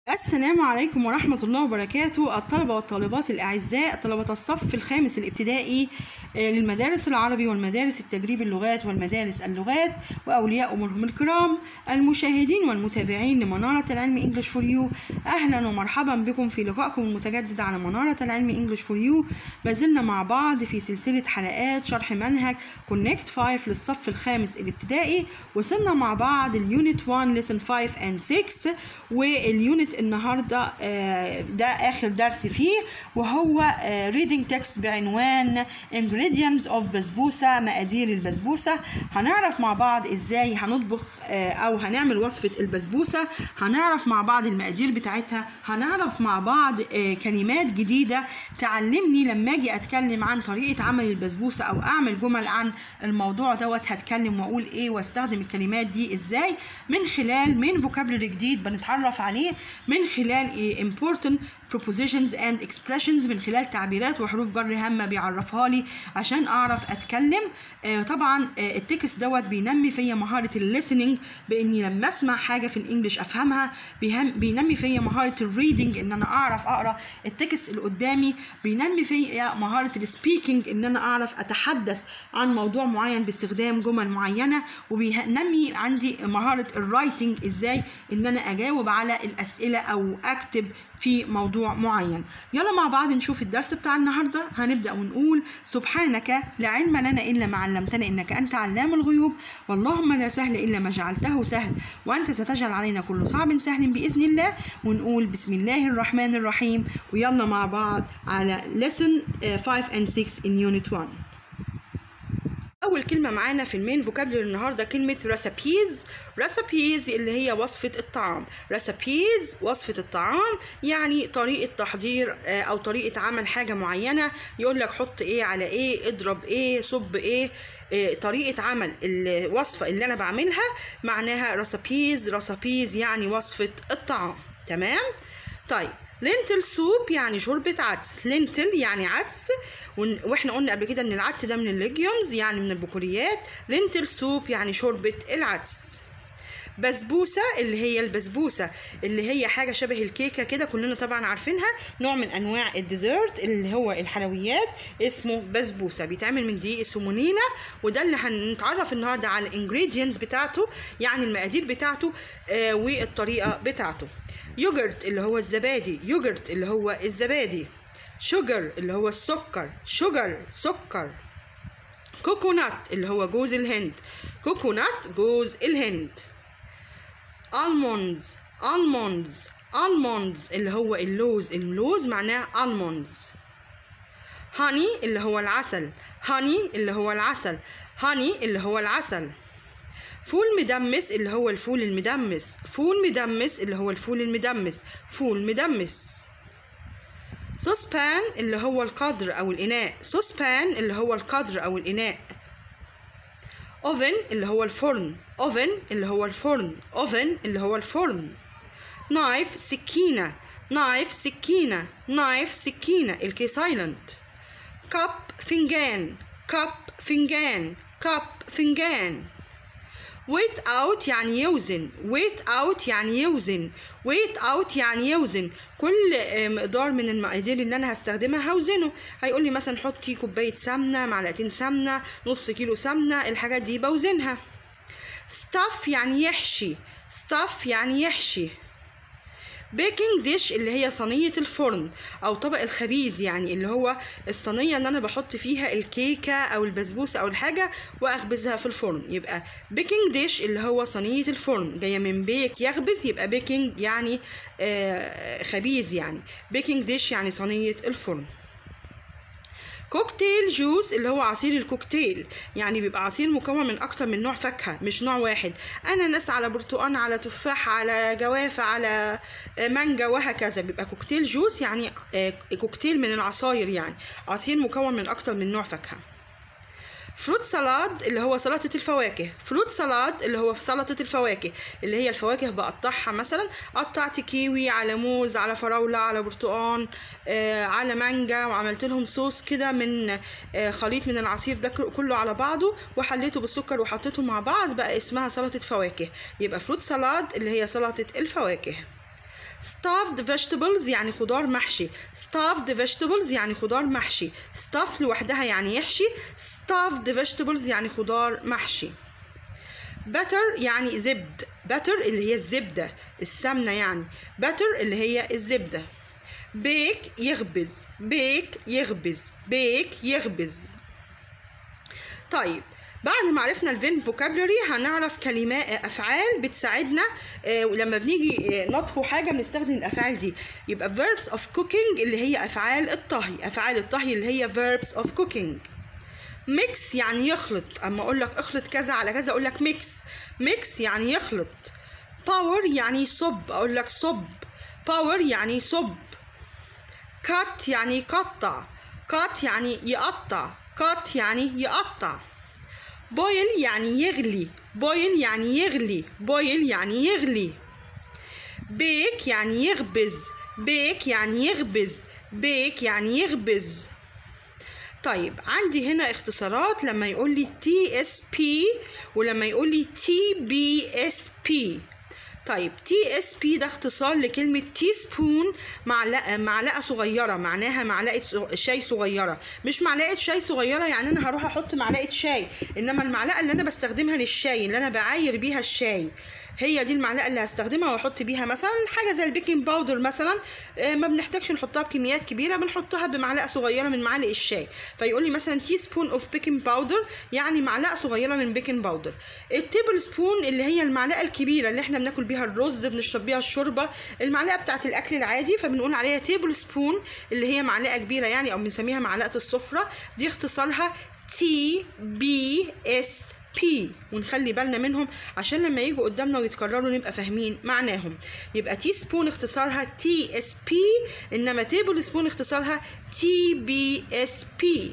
السلام عليكم ورحمة الله وبركاته الطلبة والطالبات الأعزاء طلبة الصف الخامس الابتدائي آه، للمدارس العربي والمدارس التجريب اللغات والمدارس اللغات وأولياء أمورهم الكرام المشاهدين والمتابعين لمنارة العلم انجلش فور يو أهلا ومرحبا بكم في لقائكم المتجدد على منارة العلم انجلش فور يو ما زلنا مع بعض في سلسلة حلقات شرح منهج كونكت 5 للصف الخامس الابتدائي وصلنا مع بعض اليونت 1 لسن 5 and 6 واليونت النهارده آه، ده اخر درس فيه وهو ريدنج تكست بعنوان ingredients of بسبوسه مقادير البسبوسه هنعرف مع بعض ازاي هنطبخ آه، او هنعمل وصفه البسبوسه هنعرف مع بعض المقادير بتاعتها هنعرف مع بعض آه، كلمات جديده تعلمني لما اجي اتكلم عن طريقه عمل البسبوسه او اعمل جمل عن الموضوع دوت هتكلم واقول ايه واستخدم الكلمات دي ازاي من خلال من فوكابلري جديد بنتعرف عليه من خلال إيه important prepositions and expressions من خلال تعبيرات وحروف جر هامة بيعرفها لي عشان اعرف اتكلم آه طبعا آه التكست دوت بينمي فيا مهارة الليسننج باني لما اسمع حاجة في الانجليش افهمها بيهم بينمي فيا مهارة الريدنج ان انا اعرف اقرا التكست اللي قدامي بينمي فيا مهارة السبيكنج ان انا اعرف اتحدث عن موضوع معين باستخدام جمل معينة وبينمي عندي مهارة الرايتنج ازاي ان انا اجاوب على الاسئلة او اكتب في موضوع معين يلا مع بعض نشوف الدرس بتاع النهارده هنبدا ونقول سبحانك لا علم لنا الا ما علمتنا انك انت علام الغيوب واللهم لا سهل الا ما جعلته سهل وانت ستجعل علينا كل صعب سهل باذن الله ونقول بسم الله الرحمن الرحيم ويلا مع بعض على lesson 5 and 6 in unit 1 اول كلمه معانا في المين فوكابلري النهارده كلمه ريسبيز ريسبيز اللي هي وصفه الطعام ريسبيز وصفه الطعام يعني طريقه تحضير آه، او طريقه عمل حاجه معينه يقول لك حط ايه على ايه اضرب ايه صب ايه آه، طريقة عمل الوصفة اللي أنا بعملها معناها ريسبيز ريسبيز يعني وصفة الطعام تمام؟ طيب لينتل سوب يعني شوربة عدس لينتل يعني عدس ون- واحنا قلنا قبل كده ان العدس ده من الليجيومز يعني من البقوليات لينتل سوب يعني شوربة العدس بسبوسة اللي هي البسبوسة اللي هي حاجة شبه الكيكة كده كلنا طبعا عارفينها نوع من أنواع الديزرت اللي هو الحلويات اسمه بسبوسة بيتعمل من دقيق السمونينا وده اللي هنتعرف النهاردة على الانجريدينتس بتاعته يعني المقادير بتاعته آه والطريقة بتاعته يوجرت اللي هو الزبادي يوجرت اللي هو الزبادي شوجر اللي هو السكر شوجر سكر كوكونات اللي هو جوز الهند كوكونات جوز الهند almonds almonds almonds اللي هو اللوز اللوز معناه almonds honey اللي هو العسل honey اللي هو العسل honey اللي هو العسل فول مدمس اللي هو الفول المدمس فول مدمس اللي هو الفول المدمس فول مدمس سوسبان اللي هو القدر او الاناء سوسبان اللي هو القدر او الاناء اوفن اللي هو الفرن اوفن اللي هو الفرن اوفن اللي هو الفرن نايف سكينة نايف سكينة نايف سكينة الكي سايلنت كاب فنجان كاب فنجان كاب فنجان ويت اوت يعني يوزن ويت اوت يعني يوزن ويت اوت يعني يوزن كل آه، مقدار من المقادير اللي انا هستخدمها هوزنه هيقول لي مثلا حطي كوبايه سمنه معلقتين سمنه نص كيلو سمنه الحاجات دي بوزنها ستاف يعني يحشي ستاف يعني يحشي بيكنج ديش اللي هي صينية الفرن أو طبق الخبيز يعني اللي هو الصينية اللي أنا بحط فيها الكيكة أو البسبوسة أو الحاجة وأخبزها في الفرن يبقى بيكنج ديش اللي هو صينية الفرن جاية من بيك يخبز يبقى بيكنج يعني آه خبيز يعني بيكنج ديش يعني صينية الفرن كوكتيل جوس اللي هو عصير الكوكتيل يعني بيبقى عصير مكون من اكتر من نوع فاكهه مش نوع واحد اناناس على برتقان على تفاح على جوافه على آه، مانجا وهكذا بيبقى كوكتيل جوس يعني آه، كوكتيل من العصاير يعني عصير مكون من اكتر من نوع فاكهه فروت سلاد اللي هو سلطة الفواكه فروت سلاد اللي هو سلطة الفواكه اللي هي الفواكه بقطعها مثلا قطعت كيوي على موز على فراولة على برتقان آه على مانجا وعملت لهم صوص كده من آه خليط من العصير ده كله على بعضه وحليته بالسكر وحطيته مع بعض بقى اسمها سلطة فواكه يبقى فروت سلاد اللي هي سلطة الفواكه stuffed vegetables يعني خضار محشي stuffed vegetables يعني خضار محشي stuff لوحدها يعني يحشي stuffed vegetables يعني خضار محشي butter يعني زبد butter اللي هي الزبدة السمنة يعني butter اللي هي الزبدة بيك يخبز بيك يخبز بيك يخبز طيب بعد ما عرفنا الفين فوكابلري هنعرف كلمات افعال بتساعدنا آه ولما بنيجي آه نطهو حاجه بنستخدم الافعال دي يبقى verbs of cooking اللي هي افعال الطهي افعال الطهي اللي هي verbs of cooking ميكس يعني يخلط اما اقول لك اخلط كذا على كذا اقول لك ميكس ميكس يعني يخلط باور يعني يصب اقول لك صب باور يعني يصب كات يعني يقطع كات يعني يقطع كات يعني يقطع بويل يعني يغلي بويل يعني يغلي بويل يعني يغلي بيك يعني يخبز بيك يعني يخبز بيك يعني يخبز طيب عندي هنا اختصارات لما يقول لي تي اس بي ولما يقول لي تي بي اس بي طيب تي اس بي ده اختصار لكلمة تي سبون معلقة معلقة صغيرة معناها معلقة شاي صغيرة مش معلقة شاي صغيرة يعني أنا هروح أحط معلقة شاي إنما المعلقة اللي أنا بستخدمها للشاي اللي أنا بعاير بيها الشاي هي دي المعلقه اللي هستخدمها واحط بيها مثلا حاجه زي البيكنج باودر مثلا ما بنحتاجش نحطها بكميات كبيره بنحطها بمعلقه صغيره من معالق الشاي فيقول لي مثلا تي سبون اوف بيكنج باودر يعني معلقه صغيره من بيكنج باودر التيبل سبون اللي هي المعلقه الكبيره اللي احنا بناكل بيها الرز بنشرب بيها الشوربه المعلقه بتاعه الاكل العادي فبنقول عليها تيبل سبون اللي هي معلقه كبيره يعني او بنسميها معلقه السفره دي اختصارها تي بي اس بي ونخلي بالنا منهم عشان لما يجوا قدامنا ويتكرروا نبقى فاهمين معناهم يبقى تي سبون اختصارها تي اس بي انما تيبل سبون اختصارها تي بي اس بي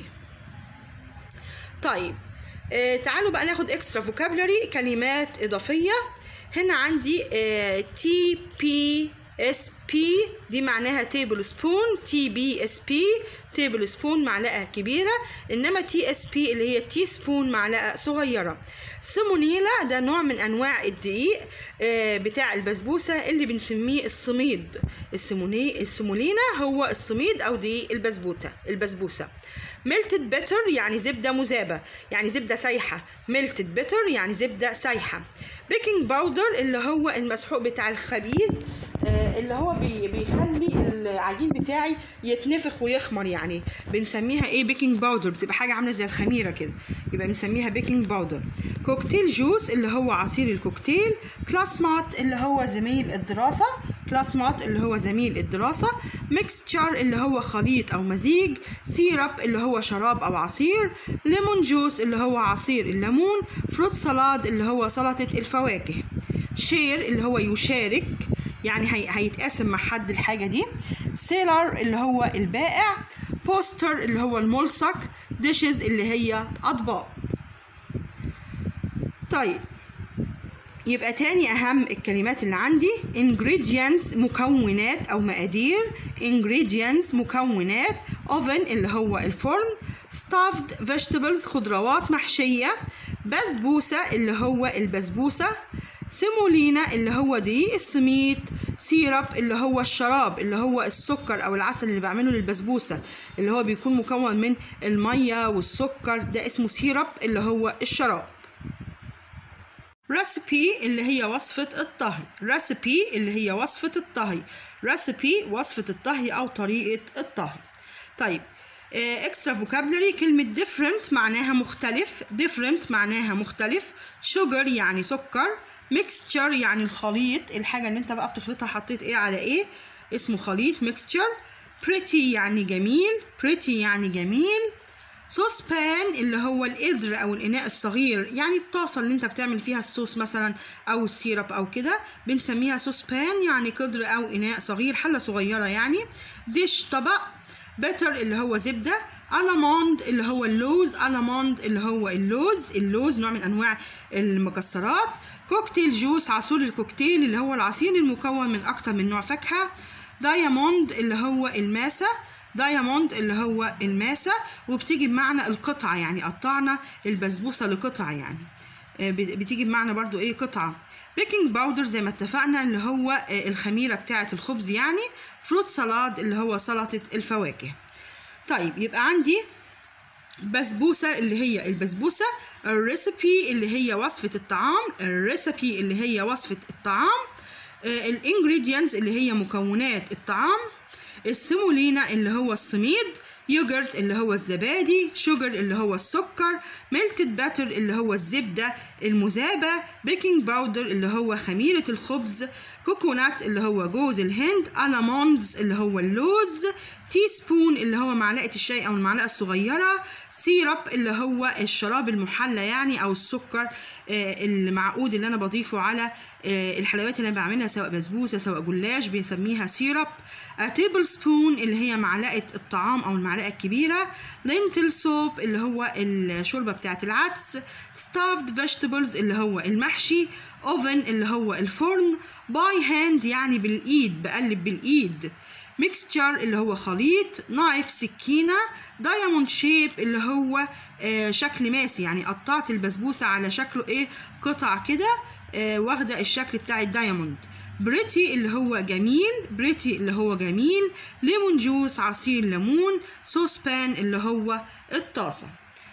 طيب آه تعالوا بقى ناخد اكسترا فوكابلري كلمات اضافيه هنا عندي آه تي بي اس بي دي معناها تيبل سبون تي بي اس بي تيبل سبون معلقه كبيره انما تي اس بي اللي هي تي سبون معلقه صغيره سيمونيلا ده نوع من انواع الدقيق آه بتاع البسبوسه اللي بنسميه السميد السيموني السيمولينا هو السميد او دقيق البسبوته البسبوسه ميلتد بيتر يعني زبده مذابه يعني زبده سايحه ميلتد بيتر يعني زبده سايحه بيكنج باودر اللي هو المسحوق بتاع الخبيز آه اللي هو بي بيخلي العجين بتاعي يتنفخ ويخمر يعني بنسميها ايه بيكنج باودر بتبقى حاجه عامله زي الخميره كده يبقى بنسميها بيكنج باودر كوكتيل جوس اللي هو عصير الكوكتيل كلاس مات اللي هو زميل الدراسه كلاس مات اللي هو زميل الدراسه ميكستشر اللي هو خليط او مزيج سيرب اللي هو شراب او عصير ليمون جوس اللي هو عصير الليمون فروت سلاد اللي هو سلطه الفواكه شير اللي هو يشارك يعني هي هيتقاسم مع حد الحاجه دي سيلر اللي هو البائع بوستر اللي هو الملصق ديشز اللي هي اطباق طيب يبقى تاني اهم الكلمات اللي عندي ingredients مكونات او مقادير ingredients مكونات oven اللي هو الفرن stuffed vegetables خضروات محشيه بسبوسه اللي هو البسبوسه سيمولينا اللي هو دي السميد سيرب اللي هو الشراب اللي هو السكر او العسل اللي بعمله للبسبوسه اللي هو بيكون مكون من الميه والسكر ده اسمه سيرب اللي هو الشراب ريسبي اللي هي وصفة الطهي ريسبي اللي هي وصفة الطهي ريسبي وصفة الطهي أو طريقة الطهي طيب اكسترا فوكابلري كلمة different معناها مختلف different معناها مختلف sugar يعني سكر mixture يعني الخليط الحاجة اللي انت بقى بتخلطها حطيت ايه على ايه اسمه خليط mixture pretty يعني جميل pretty يعني جميل صوص بان اللي هو القدر او الاناء الصغير يعني الطاسه اللي انت بتعمل فيها الصوص مثلا او السيرب او كده بنسميها صوص بان يعني قدر او اناء صغير حله صغيره يعني ديش طبق بتر اللي هو زبده الموند اللي هو اللوز الموند اللي هو اللوز اللوز نوع من انواع المكسرات كوكتيل جوس عصير الكوكتيل اللي هو العصير المكون من اكتر من نوع فاكهه دايموند اللي هو الماسه دايموند اللي هو الماسة وبتيجي بمعنى القطعة يعني قطعنا البسبوسة لقطع يعني بتيجي بمعنى برضو ايه قطعة بيكنج باودر زي ما اتفقنا اللي هو آه، الخميرة بتاعة الخبز يعني فروت سلاد اللي هو سلطة الفواكه طيب يبقى عندي بسبوسة اللي هي البسبوسة الريسبي اللي هي وصفة الطعام الريسبي اللي هي وصفة الطعام الانجريدينتس اللي هي مكونات الطعام السيمولينا اللي هو السميد يوجرت اللي هو الزبادي شوجر اللي هو السكر ميلتد باتر اللي هو الزبدة المذابة بيكنج باودر اللي هو خميرة الخبز كوكونات اللي هو جوز الهند ألموندز اللي هو اللوز تي سبون اللي هو معلقة الشاي أو المعلقة الصغيرة سيرب اللي هو الشراب المحلى يعني أو السكر آه، المعقود اللي أنا بضيفه على آه، الحلويات اللي أنا بعملها سواء بسبوسة سواء جلاش بيسميها سيرب تيبل سبون اللي هي معلقة الطعام أو المعلقة الكبيرة لينتل سوب اللي هو الشوربة بتاعة العدس ستافد فيجيتابلز اللي هو المحشي اوفن اللي هو الفرن باي هاند يعني بالايد بقلب بالايد ميكستشر اللي هو خليط نايف سكينة دايموند شيب اللي هو آه شكل ماسي يعني قطعت البسبوسة على شكله ايه قطع كده آه واخدة الشكل بتاع الدايموند بريتي اللي هو جميل بريتي اللي هو جميل ليمون جوس عصير ليمون صوص بان اللي هو الطاسة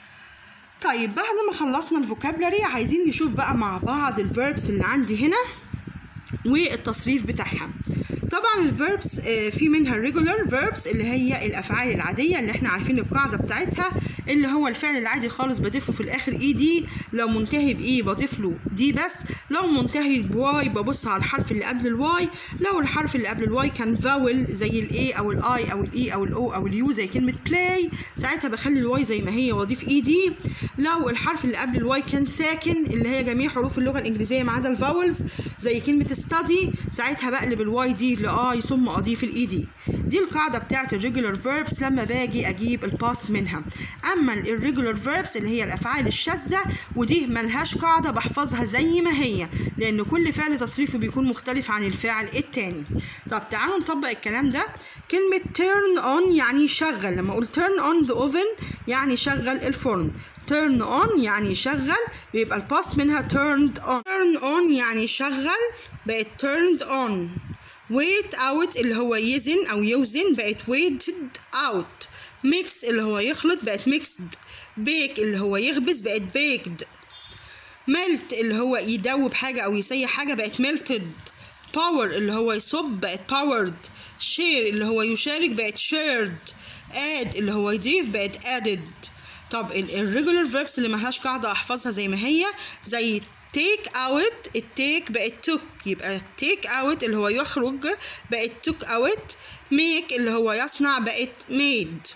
طيب بعد ما خلصنا الفوكابلري عايزين نشوف بقى مع بعض الفيربس اللي عندي هنا والتصريف بتاعها طبعا الفيربس في منها الريجولار فيربس اللي هي الافعال العاديه اللي احنا عارفين القاعده بتاعتها اللي هو الفعل العادي خالص بضيفه في الاخر اي دي لو منتهي باي بضيف له دي بس لو منتهي بواي ببص على الحرف اللي قبل الواي لو الحرف اللي قبل الواي كان فاول زي الاي او الاي او الاي او الاو او اليو زي كلمه بلاي ساعتها بخلي الواي زي ما هي واضيف اي دي لو الحرف اللي قبل الواي كان ساكن اللي هي جميع حروف اللغه الانجليزيه ما عدا الفاولز زي كلمه ستادي ساعتها بقلب الواي دي لاي ثم اضيف الاي دي دي القاعده بتاعت الريجولار فيربس لما باجي اجيب الباست منها اما الريجولار فيربس اللي هي الافعال الشاذه ودي ملهاش قاعده بحفظها زي ما هي لان كل فعل تصريفه بيكون مختلف عن الفعل التاني طب تعالوا نطبق الكلام ده كلمه turn on يعني شغل لما اقول turn on the oven يعني شغل الفرن turn on يعني شغل بيبقى الباست منها turned on turn on يعني شغل بقت turned on wait out اللي هو يزن او يوزن بقت weighted out mix اللي هو يخلط بقت mixed bake اللي هو يخبز بقت baked melt اللي هو يدوب حاجة او يسيح حاجة بقت melted power اللي هو يصب بقت powered share اللي هو يشارك بقت shared add اللي هو يضيف بقت added طب الريجولار فيربس اللي ملهاش قاعدة احفظها زي ما هي زي take out التيك بقت took يبقى take out اللي هو يخرج بقت took out make اللي هو يصنع بقت made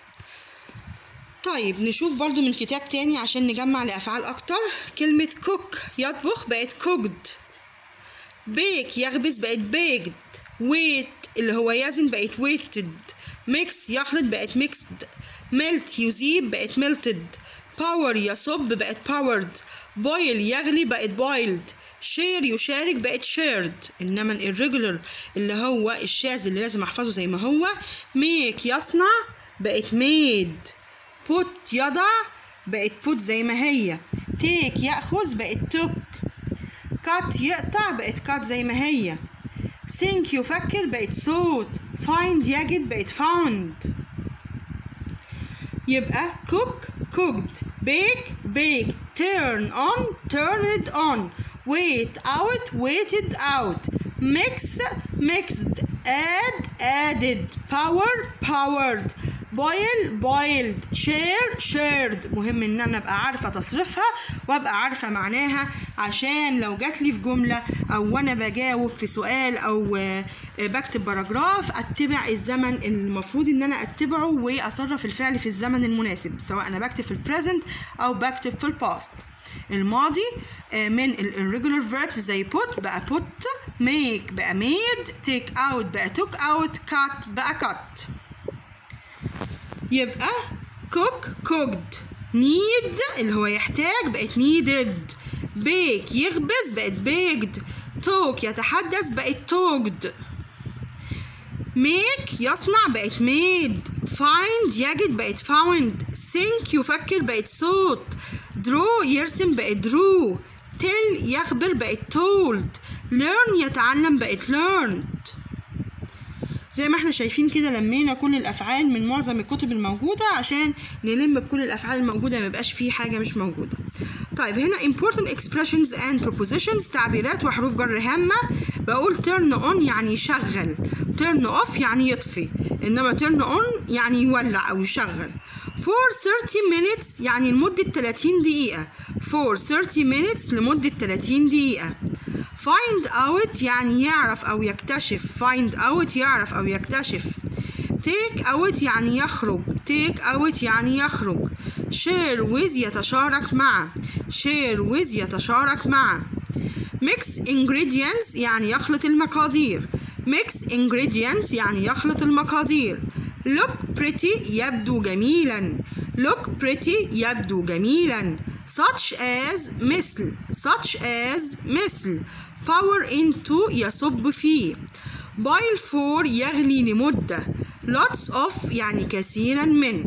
طيب نشوف برضو من كتاب تاني عشان نجمع الأفعال أكتر كلمة cook يطبخ بقت cooked bake يخبز بقت baked wait اللي هو يزن بقت weighted mix يخلط بقت mixed melt يذيب بقت melted power يصب بقت powered boil يغلي بقت boiled share يشارك بقت shared انما الريجولر اللي هو الشاذ اللي لازم احفظه زي ما هو make يصنع بقت made put يضع بقت put زي ما هي take ياخذ بقت took cut يقطع بقت cut زي ما هي think يفكر بقت thought find يجد بقت found يبقى cook cooked bake baked turn on turned on wait out waited out mix mixed add added power powered boil boiled share shared مهم ان انا ابقى عارفه تصريفها وابقى عارفه معناها عشان لو جات لي في جمله او وانا بجاوب في سؤال او بكتب باراجراف اتبع الزمن المفروض ان انا اتبعه واصرف الفعل في الزمن المناسب سواء انا بكتب في البريزنت او بكتب في الباست الماضي من الirregular verbs زي put بقى put make بقى made take out بقى took out cut بقى cut يبقى cook cooked need اللي هو يحتاج بقت needed bake يخبز بقت baked talk يتحدث بقت talked make يصنع بقت made find يجد بقت found think يفكر بقت thought draw يرسم بقت drew tell يخبر بقت told learn يتعلم بقت learned زي ما احنا شايفين كده لمينا كل الافعال من معظم الكتب الموجوده عشان نلم بكل الافعال الموجوده ما يبقاش فيه حاجه مش موجوده طيب هنا important expressions and prepositions تعبيرات وحروف جر هامه بقول turn on يعني يشغل turn off يعني يطفي انما turn on يعني يولع او يشغل for 30 minutes يعني لمده 30 دقيقه for 30 minutes لمده 30 دقيقه find out يعني يعرف أو يكتشف find out يعرف أو يكتشف take out يعني يخرج take out يعني يخرج share with يتشارك مع share with يتشارك مع mix ingredients يعني يخلط المقادير mix ingredients يعني يخلط المقادير look pretty يبدو جميلا look pretty يبدو جميلا such as مثل such as مثل power into يصب فيه boil for يغلي لمدة lots of يعني كثيرا من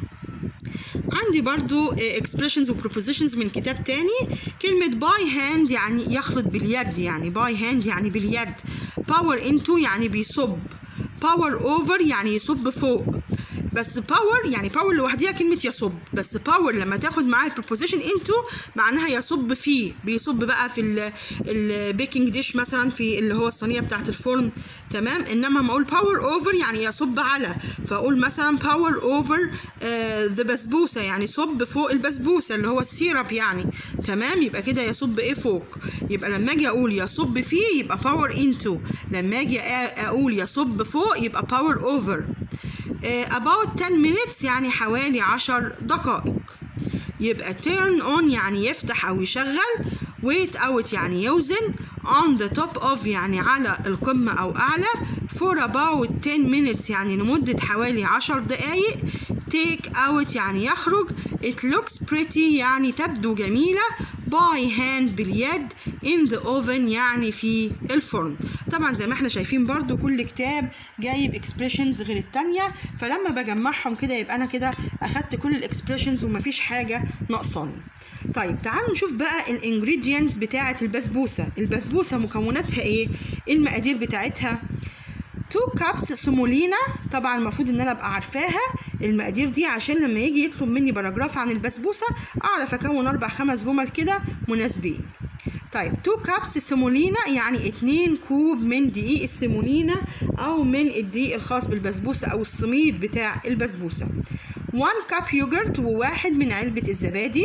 عندي برضو expressions و prepositions من كتاب تاني كلمة by hand يعني يخلط باليد يعني by hand يعني باليد power into يعني بيصب power over يعني يصب فوق بس باور يعني باور لوحديها كلمة يصب بس باور لما تاخد معاها البروبوزيشن انتو معناها يصب فيه بيصب بقى في البيكنج ديش مثلا في اللي هو الصينية بتاعت الفرن تمام انما ما اقول باور اوفر يعني يصب على فاقول مثلا باور اوفر ذا بسبوسة يعني صب فوق البسبوسة اللي هو السيرب يعني تمام يبقى كده يصب ايه فوق يبقى لما اجي اقول يصب فيه يبقى باور انتو لما اجي اقول يصب فوق يبقى باور اوفر about 10 minutes يعني حوالي 10 دقائق يبقى turn on يعني يفتح أو يشغل wait out يعني يوزن on the top of يعني على القمة أو أعلى for about 10 minutes يعني لمدة حوالي 10 دقايق take out يعني يخرج it looks pretty يعني تبدو جميلة by hand باليد in the oven يعني في الفرن طبعا زي ما احنا شايفين برضو كل كتاب جايب expressions غير التانية فلما بجمعهم كده يبقى انا كده اخدت كل الاكسبريشنز ومفيش حاجة ناقصاني طيب تعالوا نشوف بقى الانجريدينتس بتاعة البسبوسة البسبوسة مكوناتها ايه المقادير بتاعتها 2 كابس سمولينا طبعا المفروض ان انا ابقى عارفاها المقادير دي عشان لما يجي يطلب مني باراجراف عن البسبوسه اعرف اكون اربع خمس جمل كده مناسبين طيب 2 كابس سيمولينا يعني 2 كوب من دقيق السيمولينا او من الدقيق الخاص بالبسبوسه او السميد بتاع البسبوسه 1 كاب يوجرت وواحد من علبه الزبادي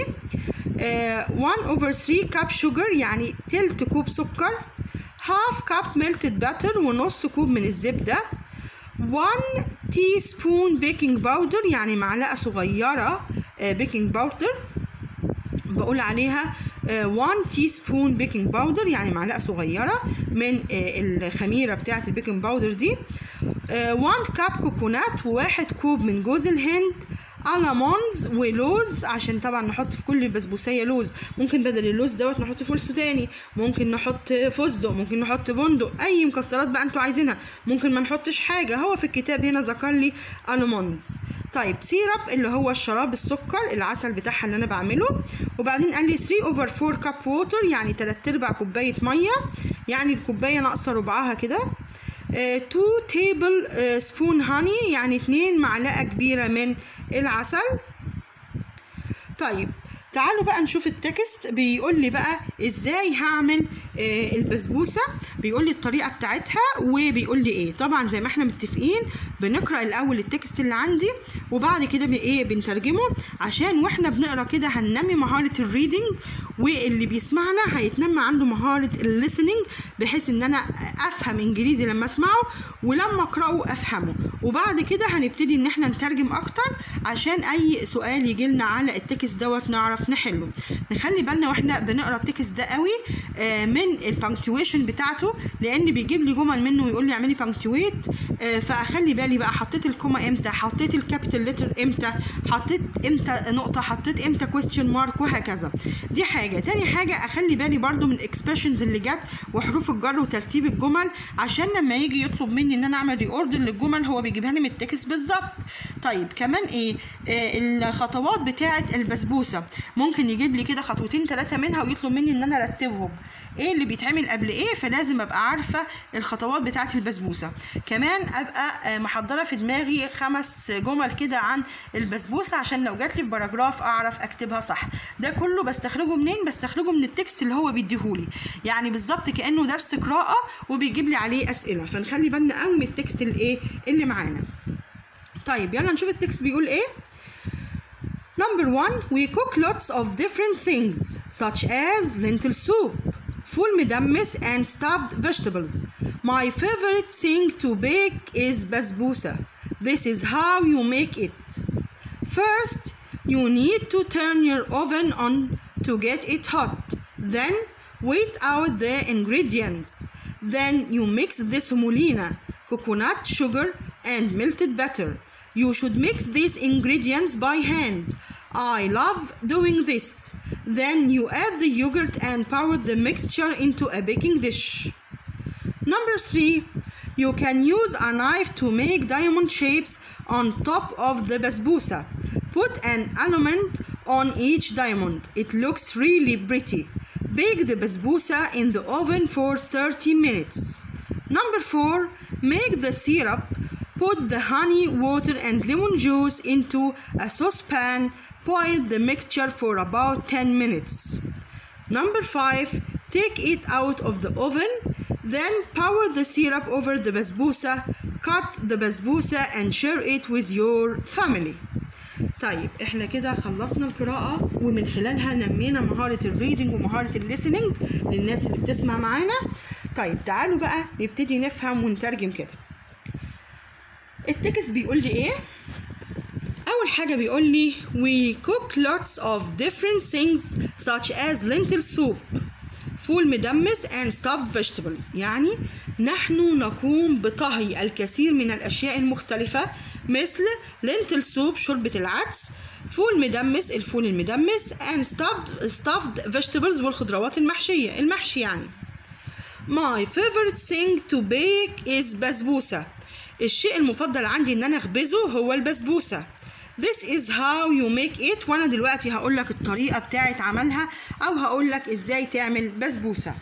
1 اوفر 3 كاب شوجر يعني تلت كوب سكر هاف كاب ميلتد باتر ونص كوب من الزبده 1 تي سبون بيكنج باودر يعني معلقه صغيره بيكنج باودر بقول عليها 1 تي سبون بيكنج باودر يعني معلقه صغيره من الخميره بتاعه البيكنج باودر دي 1 كاب كوكونات وواحد كوب من جوز الهند المونز ولوز عشان طبعا نحط في كل بسبوسيه لوز ممكن بدل اللوز دوت نحط فول سوداني ممكن نحط فستق ممكن نحط بندق اي مكسرات بقى انتوا عايزينها ممكن ما نحطش حاجه هو في الكتاب هنا ذكر لي المونز طيب سيرب اللي هو الشراب السكر العسل بتاعها اللي انا بعمله وبعدين قال لي 3 اوفر 4 كاب ووتر يعني 3 ارباع كوبايه ميه يعني الكوبايه ناقصه ربعها كده 2 تيبل سبون هاني يعني 2 معلقه كبيره من العسل طيب تعالوا بقى نشوف التكست بيقول لي بقى ازاي هعمل آه البسبوسه بيقول لي الطريقه بتاعتها وبيقول لي ايه طبعا زي ما احنا متفقين بنقرا الاول التكست اللي عندي وبعد كده ايه بنترجمه عشان واحنا بنقرا كده هننمي مهاره الريدنج واللي بيسمعنا هيتنمى عنده مهاره الليسننج بحيث ان انا افهم انجليزي لما اسمعه ولما اقراه افهمه وبعد كده هنبتدي ان احنا نترجم اكتر عشان اي سؤال يجي لنا على التكست دوت نعرف نحله نخلي بالنا واحنا بنقرا التكست ده قوي آه من البانكتويشن بتاعته لان بيجيب لي جمل منه ويقول لي اعملي بانكتويت آه فاخلي بالي بقى حطيت الكوما امتى حطيت الكابيتال لتر امتى حطيت امتى نقطه حطيت امتى كويستشن مارك وهكذا دي حاجه تاني حاجه اخلي بالي برده من الاكسبريشنز اللي جت وحروف الجر وترتيب الجمل عشان لما يجي يطلب مني ان انا اعمل ري اوردر للجمل هو بيجيبها لي من التكست بالظبط طيب كمان ايه آه الخطوات بتاعه البسبوسه ممكن يجيب لي كده خطوتين ثلاثه منها ويطلب مني ان انا ارتبهم ايه اللي بيتعمل قبل ايه فلازم ابقى عارفه الخطوات بتاعه البسبوسه كمان ابقى آه محضره في دماغي خمس جمل كده عن البسبوسه عشان لو جات لي في باراجراف اعرف اكتبها صح ده كله بستخرجه منين بستخرجه من التكست اللي هو بيديهولي يعني بالظبط كانه درس قراءه وبيجيب لي عليه اسئله فنخلي بالنا قوي من التكست الايه اللي معانا طيب يلا نشوف التكست بيقول ايه Number one, we cook lots of different things such as lentil soup, full مدمس and stuffed vegetables. My favorite thing to bake is basbousa. This is how you make it. First, you need to turn your oven on to get it hot. Then, wait out the ingredients. Then you mix the semolina, coconut sugar, and melted butter. You should mix these ingredients by hand. I love doing this. Then you add the yogurt and pour the mixture into a baking dish. Number three, you can use a knife to make diamond shapes on top of the basbousa. Put an almond on each diamond. It looks really pretty. Bake the basbousa in the oven for 30 minutes. Number four, make the syrup. Put the honey, water, and lemon juice into a saucepan. Boil the mixture for about 10 minutes. Number five, take it out of the oven. Then pour the syrup over the basbousa. Cut the basbousa and share it with your family. طيب احنا كده خلصنا القراءة ومن خلالها نمينا مهارة الريدنج ومهارة الليسننج للناس اللي بتسمع معانا طيب تعالوا بقى نبتدي نفهم ونترجم كده التكست بيقول لي ايه أول حاجة بيقول لي we cook lots of different things such as lentil soup فول مدمس and stuffed vegetables يعني نحن نقوم بطهي الكثير من الأشياء المختلفة مثل lentil soup شوربة العدس فول مدمس الفول المدمس and stuffed, stuffed vegetables والخضروات المحشية المحشي يعني My favorite thing to bake is بسبوسة الشيء المفضل عندي ان انا اخبزه هو البسبوسة This is how you make it وانا دلوقتي هقول لك الطريقة بتاعت عملها او هقول لك ازاي تعمل بسبوسة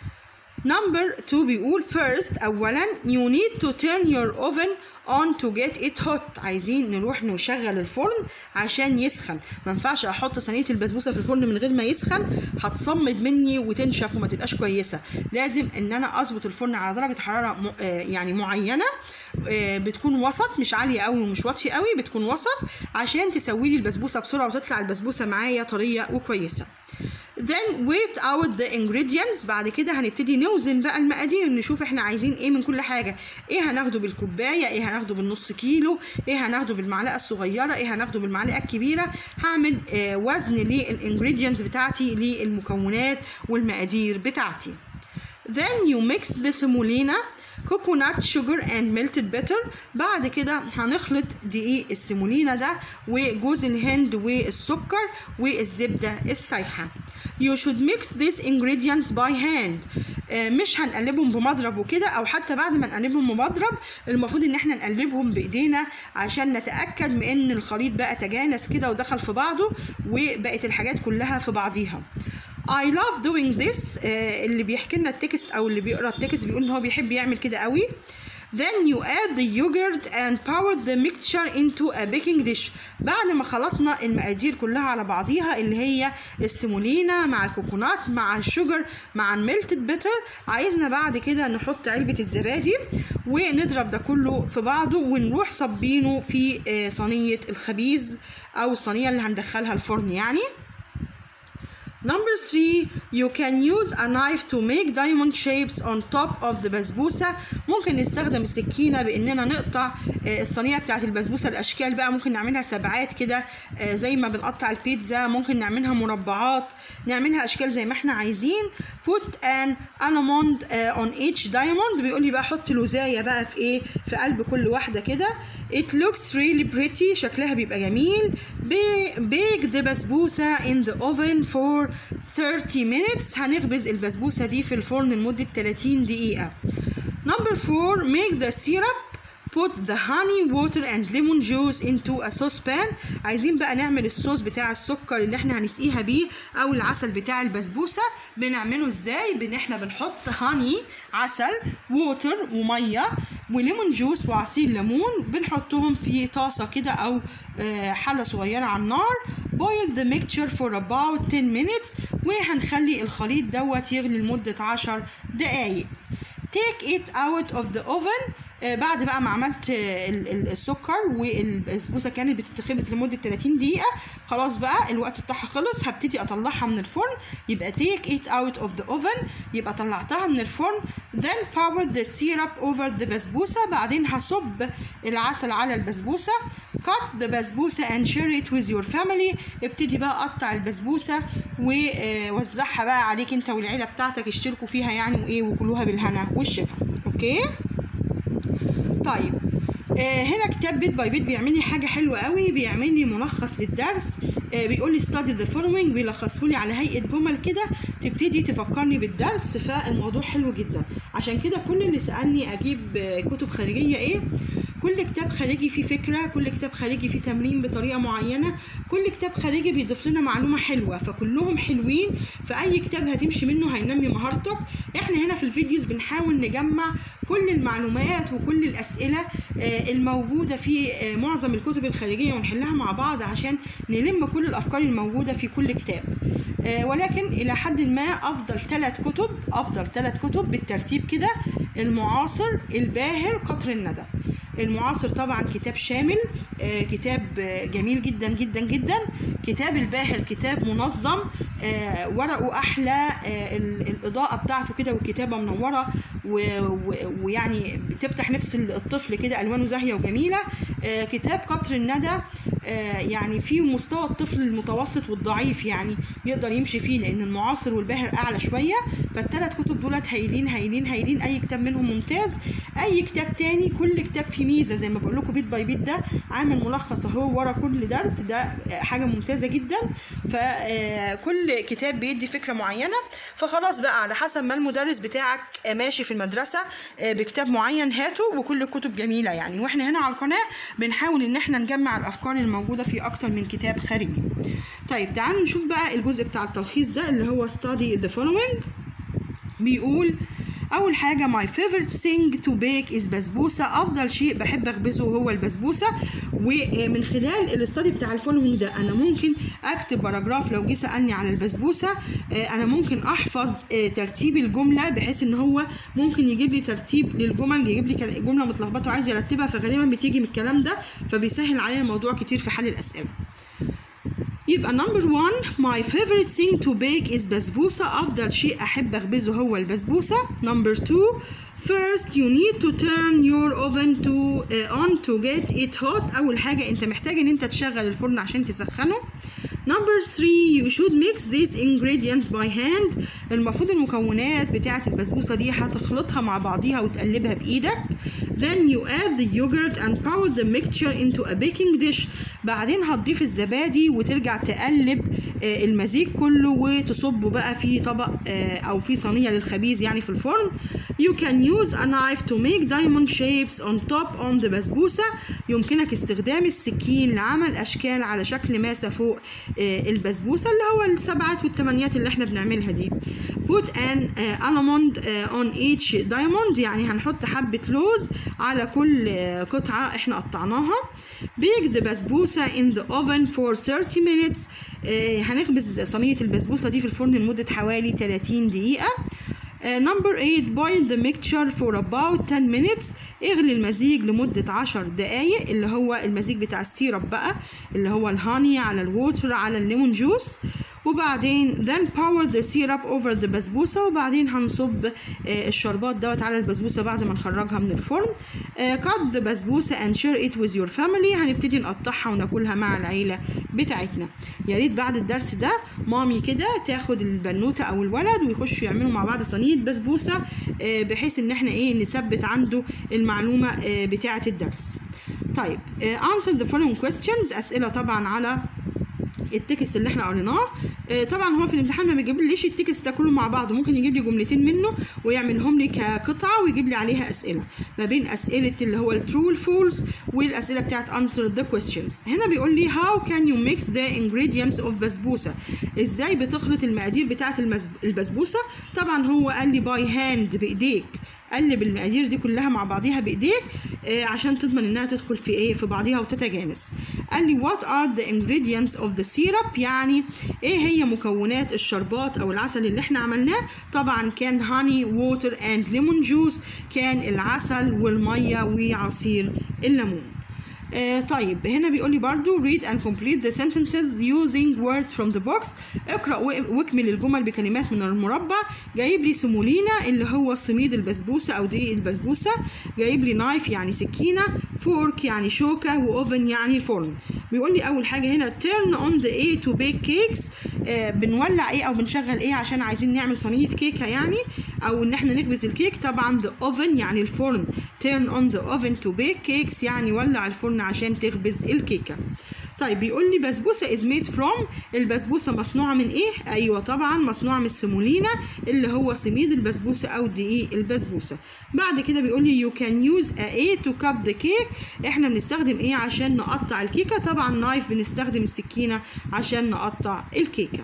Number 2 بيقول first اولا you need to turn your oven on to get it hot عايزين نروح نشغل الفرن عشان يسخن ما ينفعش احط صينيه البسبوسه في الفرن من غير ما يسخن هتصمد مني وتنشف وما تبقاش كويسه لازم ان انا اظبط الفرن على درجه حراره م... آه يعني معينه آه بتكون وسط مش عاليه قوي ومش واطيه قوي بتكون وسط عشان تسوي لي البسبوسه بسرعه وتطلع البسبوسه معايا طريه وكويسه then wait out the ingredients بعد كده هنبتدي نوزن بقى المقادير نشوف احنا عايزين ايه من كل حاجه ايه هناخده بالكوبايه ايه هناخده بالنص كيلو ايه هناخده بالمعلقه الصغيره ايه هناخده بالمعلقه الكبيره هعمل آه وزن للانجريدينتس بتاعتي للمكونات والمقادير بتاعتي then you mix the semolina coconut sugar and melted butter بعد كده هنخلط دقيق السيمولينا ده وجوز الهند والسكر والزبدة السايحة You should mix these ingredients by hand آه مش هنقلبهم بمضرب وكده او حتى بعد ما نقلبهم بمضرب المفروض ان احنا نقلبهم بايدينا عشان نتاكد من ان الخليط بقى تجانس كده ودخل في بعضه وبقت الحاجات كلها في بعضيها I love doing this آه اللي بيحكي لنا التكست او اللي بيقرا التكست بيقول ان هو بيحب يعمل كده قوي Then you add the yogurt and pour the mixture into a baking dish. بعد ما خلطنا المقادير كلها على بعضيها اللي هي السيمولينا مع الكوكونات مع الشوجر مع الميلتد بيتر عايزنا بعد كده نحط علبة الزبادي ونضرب ده كله في بعضه ونروح صبينه في صينية الخبيز أو الصينية اللي هندخلها الفرن يعني. Number three, you can use a knife to make diamond shapes on top of the بسبوسة ممكن نستخدم السكينة بإننا نقطع الصينية بتاعت البسبوسة الأشكال بقى ممكن نعملها سبعات كده زي ما بنقطع البيتزا ممكن نعملها مربعات نعملها أشكال زي ما احنا عايزين put an almond on each diamond بيقول لي بقى حط لوزاية بقى في إيه في قلب كل واحدة كده It looks really pretty شكلها بيبقى جميل bake the بسبوسة in the oven for 30 minutes هنخبز البسبوسة دي في الفرن لمدة 30 دقيقة Number 4 make the syrup put the honey water and lemon juice into a saucepan عايزين بقى نعمل الصوص بتاع السكر اللي احنا هنسقيها بيه او العسل بتاع البسبوسه بنعمله ازاي بان احنا بنحط هاني عسل ووتر وميه وليمون جوس وعصير ليمون بنحطهم في طاسه كده او آه، حله صغيره على النار boil the mixture for about 10 minutes وهنخلي الخليط دوت يغلي لمده 10 دقايق take it out of the oven آه، بعد بقى ما عملت آه، ال- ال- السكر والبسبوسه كانت بتتخبز لمده 30 دقيقه خلاص بقى الوقت بتاعها خلص هبتدي اطلعها من الفرن يبقى take it out of the oven يبقى طلعتها من الفرن then pour the syrup over the بسبوسه بعدين هصب العسل على البسبوسه cut the بسبوسه and share it with your family ابتدي بقى قطع البسبوسه ووزعها بقى عليك انت والعيله بتاعتك اشتركوا فيها يعني وايه وكلوها بالهنا والشفا اوكي طيب آه هنا كتاب بيت باي بيت بيعمل لي حاجه حلوه قوي بيعمل لي ملخص للدرس آه بيقول لي study the following بيلخصه لي على هيئه جمل كده تبتدي تفكرني بالدرس فالموضوع حلو جدا عشان كده كل اللي سالني اجيب آه كتب خارجيه ايه كل كتاب خارجي فيه فكره كل كتاب خارجي فيه تمرين بطريقه معينه كل كتاب خارجي بيضيف لنا معلومه حلوه فكلهم حلوين فاي كتاب هتمشي منه هينمي مهارتك احنا هنا في الفيديوز بنحاول نجمع كل المعلومات وكل الاسئله آه، الموجوده في آه، معظم الكتب الخارجيه ونحلها مع بعض عشان نلم كل الافكار الموجوده في كل كتاب آه، ولكن الى حد ما افضل ثلاث كتب افضل ثلاث كتب بالترتيب كده المعاصر الباهر قطر الندى المعاصر طبعا كتاب شامل آه، كتاب آه، جميل جدا جدا جدا كتاب الباهر كتاب منظم آه، ورقه احلى آه، ال- الاضاءه بتاعته كده والكتابه منوره و- و- ويعني بتفتح نفس الطفل كده الوانه زاهيه وجميله آه، كتاب قطر الندى آه، يعني في مستوى الطفل المتوسط والضعيف يعني يقدر يمشي فيه لان المعاصر والباهر اعلى شويه فالثلاث كتب دولت هايلين هايلين هايلين اي كتاب منهم ممتاز اي كتاب تاني كل كتاب فيه ميزه زي ما بقول لكم بيت باي بيت ده عامل ملخص اهو ورا كل درس ده آه، حاجه ممتازه جدا فكل كتاب بيدي فكره معينه فخلاص بقى على حسب ما المدرس بتاعك آه، ماشي في المدرسه آه، بكتاب معين هاته وكل الكتب جميله يعني واحنا هنا على القناه بنحاول ان احنا نجمع الافكار الموجوده في اكتر من كتاب خارجي طيب تعالوا نشوف بقى الجزء بتاع التلخيص ده اللي هو study the following بيقول اول حاجه my favorite thing to bake is بسبوسه افضل شيء بحب اخبزه هو البسبوسه ومن خلال الاستادي بتاع الفولوينج ده انا ممكن اكتب باراجراف لو جه سالني عن البسبوسه آه، انا ممكن احفظ آه، ترتيب الجمله بحيث ان هو ممكن يجيب لي ترتيب للجمل يجيب لي كل- جمله متلخبطه وعايز يرتبها فغالبا بتيجي من الكلام ده فبيسهل علينا الموضوع كتير في حل الاسئله يبقى number one my favorite thing to bake is بسبوسة أفضل شيء أحب أخبزه هو البسبوسة number two first you need to turn your oven to uh, on to get it hot أول حاجة أنت محتاج إن أنت تشغل الفرن عشان تسخنه number three you should mix these ingredients by hand المفروض المكونات بتاعة البسبوسة دي هتخلطها مع بعضيها وتقلبها بإيدك then you add the yogurt and pour the mixture into a baking dish بعدين هتضيف الزبادي وترجع تقلب آه، المزيج كله وتصبه بقى في طبق آه، او في صينيه للخبيز يعني في الفرن you can use a knife to make diamond shapes on top on the بسبوسه يمكنك استخدام السكين لعمل اشكال على شكل ماسه فوق آه، البسبوسه اللي هو السبعات والثمانيات اللي احنا بنعملها دي put an uh, almond uh, on each diamond يعني هنحط حبه لوز على كل آه، قطعه احنا قطعناها bake the بسبوسه in the oven for 30 minutes آه، هنخبز صينيه البسبوسه دي في الفرن لمده حوالي 30 دقيقه نمبر 8 boil the mixture for about 10 minutes اغلي المزيج لمدة 10 دقايق اللي هو المزيج بتاع السيرب بقى اللي هو الهاني على الووتر على الليمون جوس وبعدين then pour the syrup over the بسبوسة وبعدين هنصب آه، الشربات دوت على البسبوسة بعد ما نخرجها من الفرن آه، cut the بسبوسة and share it with your family هنبتدي نقطعها وناكلها مع العيلة بتاعتنا يا ريت بعد الدرس ده مامي كده تاخد البنوتة أو الولد ويخشوا يعملوا مع بعض صينية بسبوسة آه، بحيث إن احنا إيه نثبت عنده المعلومة آه، بتاعة الدرس طيب آه، answer the following questions أسئلة طبعا على التكست اللي احنا قريناه آه، طبعا هو في الامتحان ما بيجيبليش التكست ده كله مع بعضه ممكن يجيب لي جملتين منه ويعملهم لي كقطعه ويجيب لي عليها اسئله ما بين اسئله اللي هو الترو والفولس والاسئله بتاعت answer the questions هنا بيقول لي how can you mix the ingredients of بسبوسه ازاي بتخلط المقادير بتاعت المز- البسبوسه طبعا هو قال لي باي هاند بايديك قلب المقادير دي كلها مع بعضيها بايديك آه، عشان تضمن انها تدخل في ايه في بعضيها وتتجانس قال لي what are the ingredients of the syrup يعني ايه هي مكونات الشربات او العسل اللي احنا عملناه طبعا كان honey water and lemon juice كان العسل والميه وعصير الليمون آه طيب هنا بيقول لي برضو read and complete the sentences using words from the box اقرأ و- واكمل الجمل بكلمات من المربع جايب لي سمولينا اللي هو صميد البسبوسة أو دقيق البسبوسة جايب لي نايف يعني سكينة فورك يعني شوكة وأوفن يعني فرن بيقول لي أول حاجة هنا turn on the A to bake cakes آه بنولع إيه أو بنشغل إيه عشان عايزين نعمل صينية كيكة يعني أو إن إحنا نخبز الكيك طبعا the oven يعني الفرن turn on the oven to bake cakes يعني ولع الفرن عشان تخبز الكيكة طيب بيقول لي بسبوسة is made from البسبوسة مصنوعة من ايه؟ ايوه طبعا مصنوعة من السيمولينا اللي هو صميد البسبوسة او دقيق البسبوسة بعد كده بيقول لي you can use a A to cut the cake احنا بنستخدم ايه عشان نقطع الكيكة طبعا نايف بنستخدم السكينة عشان نقطع الكيكة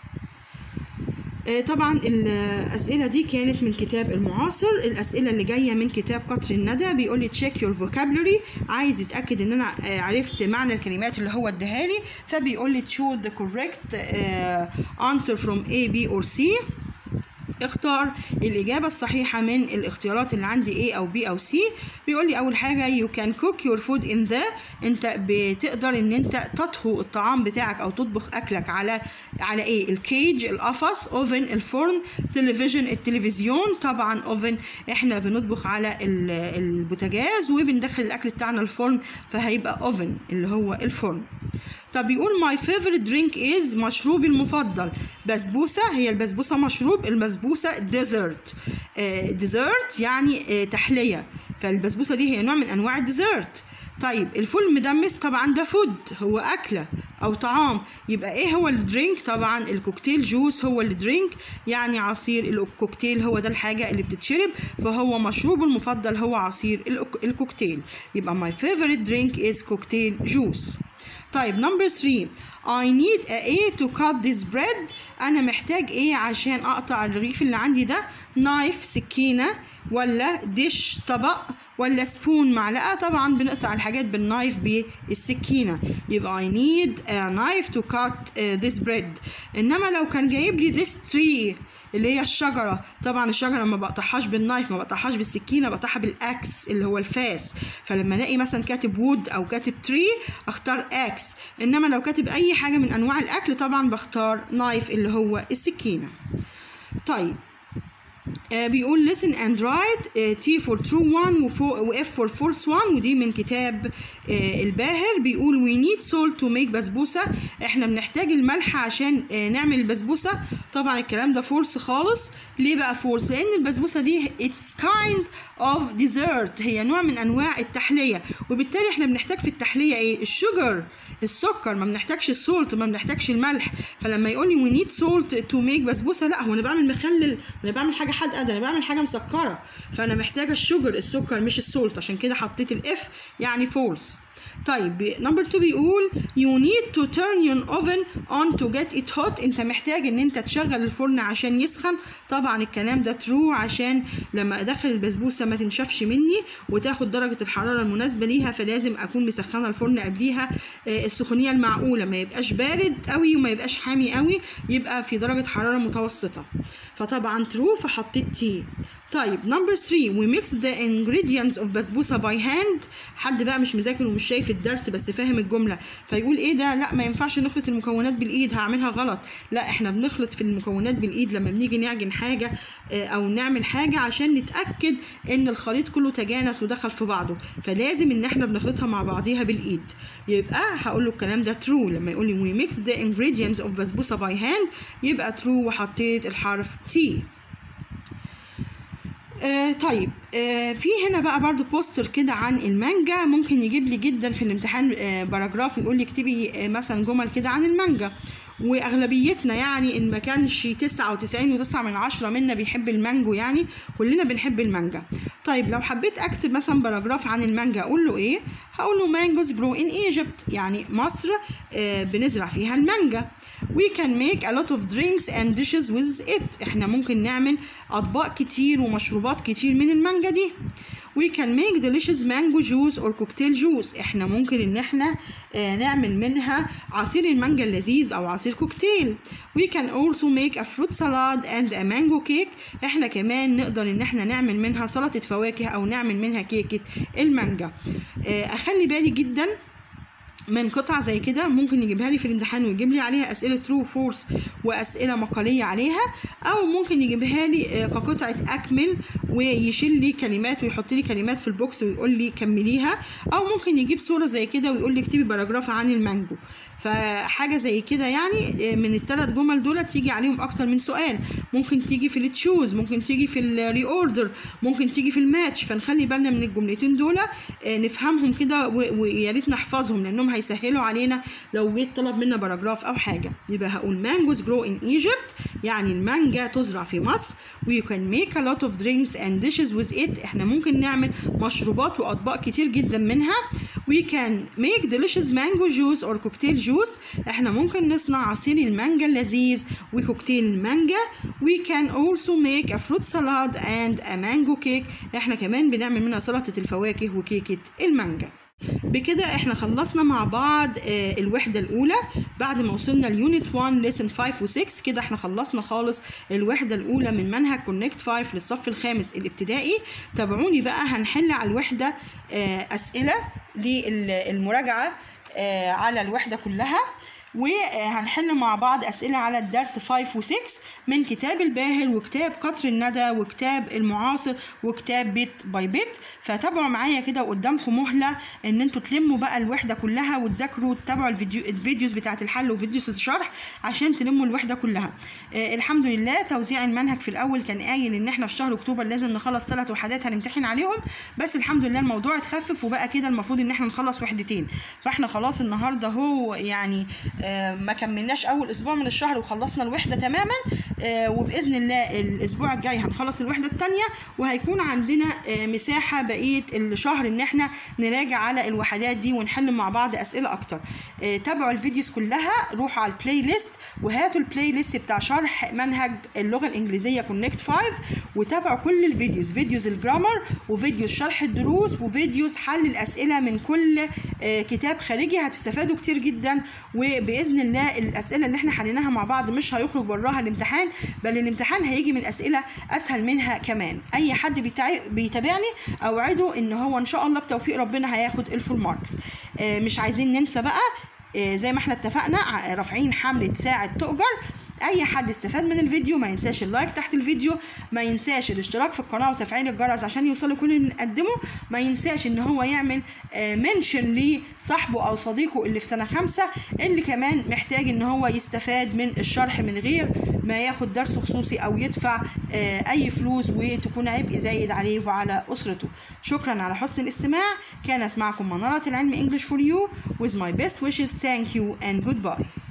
آه، طبعا الأسئلة دي كانت من كتاب المعاصر الأسئلة اللي جاية من كتاب قطر الندى بيقول لي check your vocabulary عايز يتأكد إن أنا آه، عرفت معنى الكلمات اللي هو اداها لي فبيقول لي choose the correct آه، answer from A, B or C اختار الإجابة الصحيحة من الاختيارات اللي عندي A أو B أو C بيقول لي أول حاجة you can cook your food in the أنت بتقدر إن أنت تطهو الطعام بتاعك أو تطبخ أكلك على على إيه الكيج القفص أوفن الفرن تلفزيون التلفزيون طبعا أوفن إحنا بنطبخ على ال- البوتاجاز وبندخل الأكل بتاعنا الفرن فهيبقى أوفن اللي هو الفرن طب يقول my favorite drink is مشروبي المفضل بسبوسة هي البسبوسة مشروب البسبوسة dessert آه dessert يعني آه تحلية فالبسبوسة دي هي نوع من أنواع الديزرت طيب الفول المدمس طبعا ده فود هو أكلة أو طعام يبقى إيه هو الدرينك طبعا الكوكتيل جوس هو الدرينك يعني عصير الكوكتيل هو ده الحاجة اللي بتتشرب فهو مشروبه المفضل هو عصير الك- الكوكتيل يبقى my favorite drink is cocktail juice طيب نمبر 3 I need a A to cut this bread أنا محتاج إيه عشان أقطع الرغيف اللي عندي ده نايف سكينة ولا ديش طبق ولا سبون معلقة طبعا بنقطع الحاجات بالنايف بالسكينة يبقى I need a knife to cut uh, this bread إنما لو كان جايب لي this tree اللي هي الشجرة طبعا الشجرة ما بقطعهاش بالنايف ما بقطعهاش بالسكينة بقطعها بالأكس اللي هو الفاس فلما الاقي مثلا كاتب وود أو كاتب تري أختار أكس إنما لو كاتب أي حاجة من أنواع الأكل طبعا بختار نايف اللي هو السكينة طيب آه بيقول listen and write آه T for true one وفو- و F for false one ودي من كتاب آه الباهر بيقول we need salt to make بسبوسة احنا بنحتاج الملح عشان آه نعمل البسبوسة طبعا الكلام ده false خالص ليه بقى false لان البسبوسة دي it's kind of dessert هي نوع من انواع التحلية وبالتالي احنا بنحتاج في التحلية ايه الشجر السكر ما بنحتاجش السولت ما بنحتاجش الملح فلما يقول لي we need salt to make بسبوسه لا هو انا بعمل مخلل انا بعمل حاجه حادقه ده انا بعمل حاجه مسكره فانا محتاجه الشجر السكر مش السولت عشان كده حطيت الاف يعني فولس طيب نمبر 2 بيقول you need to turn your oven on to get it hot انت محتاج ان انت تشغل الفرن عشان يسخن طبعا الكلام ده true عشان لما ادخل البسبوسه ما تنشفش مني وتاخد درجه الحراره المناسبه ليها فلازم اكون مسخنه الفرن قبليها آه، السخونيه المعقوله ما يبقاش بارد قوي وما يبقاش حامي قوي يبقى في درجه حراره متوسطه فطبعا true فحطيت تي طيب نمبر 3 we mix the ingredients of بسبوسه by hand حد بقى مش مذاكر ومش شايف الدرس بس فاهم الجمله فيقول ايه ده لا ما ينفعش نخلط المكونات بالايد هعملها غلط لا احنا بنخلط في المكونات بالايد لما بنيجي نعجن حاجه آه، او نعمل حاجه عشان نتاكد ان الخليط كله تجانس ودخل في بعضه فلازم ان احنا بنخلطها مع بعضيها بالايد يبقى هقول له الكلام ده true لما يقول لي we mix the ingredients of بسبوسه by hand يبقى true وحطيت الحرف T آه طيب آه في هنا بقى برضو بوستر كده عن المانجا ممكن يجيب لي جدا في الامتحان آه باراجراف يقول لي اكتبي آه مثلا جمل كده عن المانجا واغلبيتنا يعني ان ما كانش 99 و9 من عشرة منا بيحب المانجو يعني كلنا بنحب المانجا طيب لو حبيت اكتب مثلا باراجراف عن المانجا اقول له ايه هقول له مانجوز جرو ان ايجيبت يعني مصر آه بنزرع فيها المانجا we can make a lot of drinks and dishes with it احنا ممكن نعمل اطباق كتير ومشروبات كتير من المانجا دي we can make delicious mango juice or cocktail juice احنا ممكن ان احنا آه نعمل منها عصير المانجا اللذيذ او عصير كوكتيل we can also make a fruit salad and a mango cake احنا كمان نقدر ان احنا نعمل منها سلطة فواكه او نعمل منها كيكة المانجا آه اخلي بالي جدا من قطع زي كده ممكن يجيبها لي في الامتحان ويجيب لي عليها اسئله ترو فورس واسئله مقاليه عليها او ممكن يجيبها لي كقطعه اكمل ويشيل لي كلمات ويحط لي كلمات في البوكس ويقول لي كمليها او ممكن يجيب صوره زي كده ويقول لي اكتبي باراجراف عن المانجو فحاجه زي كده يعني من الثلاث جمل دول تيجي عليهم اكتر من سؤال ممكن تيجي في التشوز ممكن تيجي في الري اوردر ممكن تيجي في الماتش فنخلي بالنا من الجملتين دول نفهمهم كده ويا ريت نحفظهم لانهم هيسهلوا علينا لو جيت طلب منا باراجراف او حاجه يبقى هقول مانجوز جرو ان ايجيبت يعني المانجا تزرع في مصر ويو كان ميك ا لوت اوف درينكس اند ديشز وذ ات احنا ممكن نعمل مشروبات واطباق كتير جدا منها وي كان ميك ديليشيوس مانجو جوس اور كوكتيل جوس احنا ممكن نصنع عصير المانجا اللذيذ وكوكتيل المانجا وي كان اولسو ميك ا فروت سالاد اند ا مانجو كيك احنا كمان بنعمل منها سلطه الفواكه وكيكه المانجا بكده احنا خلصنا مع بعض آه الوحده الاولى بعد ما وصلنا ليونت 1 ليسن 5 و6 كده احنا خلصنا خالص الوحده الاولى من منهج كونكت 5 للصف الخامس الابتدائي تابعوني بقى هنحل على الوحده آه اسئله للمراجعه آه على الوحده كلها وهنحل مع بعض أسئلة على الدرس 5 و 6 من كتاب الباهر وكتاب قطر الندى وكتاب المعاصر وكتاب بيت باي بيت فتابعوا معايا كده وقدامكم مهلة إن انتوا تلموا بقى الوحدة كلها وتذاكروا تتابعوا الفيديو الفيديوز بتاعة الحل وفيديوز الشرح عشان تلموا الوحدة كلها آه الحمد لله توزيع المنهج في الأول كان قايل إن احنا في شهر أكتوبر لازم نخلص ثلاث وحدات هنمتحن عليهم بس الحمد لله الموضوع اتخفف وبقى كده المفروض إن احنا نخلص وحدتين فاحنا خلاص النهارده هو يعني آه ما كملناش اول اسبوع من الشهر وخلصنا الوحده تماما آه وباذن الله الاسبوع الجاي هنخلص الوحده الثانيه وهيكون عندنا آه مساحه بقيه الشهر ان احنا نراجع على الوحدات دي ونحل مع بعض اسئله اكتر تابعوا الفيديوز كلها روحوا على البلاي ليست وهاتوا البلاي ليست بتاع شرح منهج اللغه الانجليزيه كونكت 5 وتابعوا كل الفيديوز فيديوز الجرامر وفيديوز شرح الدروس وفيديوز حل الاسئله من كل كتاب خارجي هتستفادوا كتير جدا وباذن الله الاسئله اللي احنا حليناها مع بعض مش هيخرج براها الامتحان بل الامتحان هيجي من اسئله اسهل منها كمان اي حد بيتابعني اوعده ان هو ان شاء الله بتوفيق ربنا هياخد الفول ماركس مش عايزين ننسى بقى زي ما احنا اتفقنا رافعين حمله ساعه تؤجر اي حد استفاد من الفيديو ما ينساش اللايك تحت الفيديو ما ينساش الاشتراك في القناه وتفعيل الجرس عشان يوصله كل اللي بنقدمه ما ينساش ان هو يعمل منشن لصاحبه او صديقه اللي في سنه خمسة اللي كمان محتاج ان هو يستفاد من الشرح من غير ما ياخد درس خصوصي او يدفع اي فلوس وتكون عبء زايد عليه وعلى اسرته شكرا على حسن الاستماع كانت معكم مناره العلم انجلش فور يو with my best wishes thank you and goodbye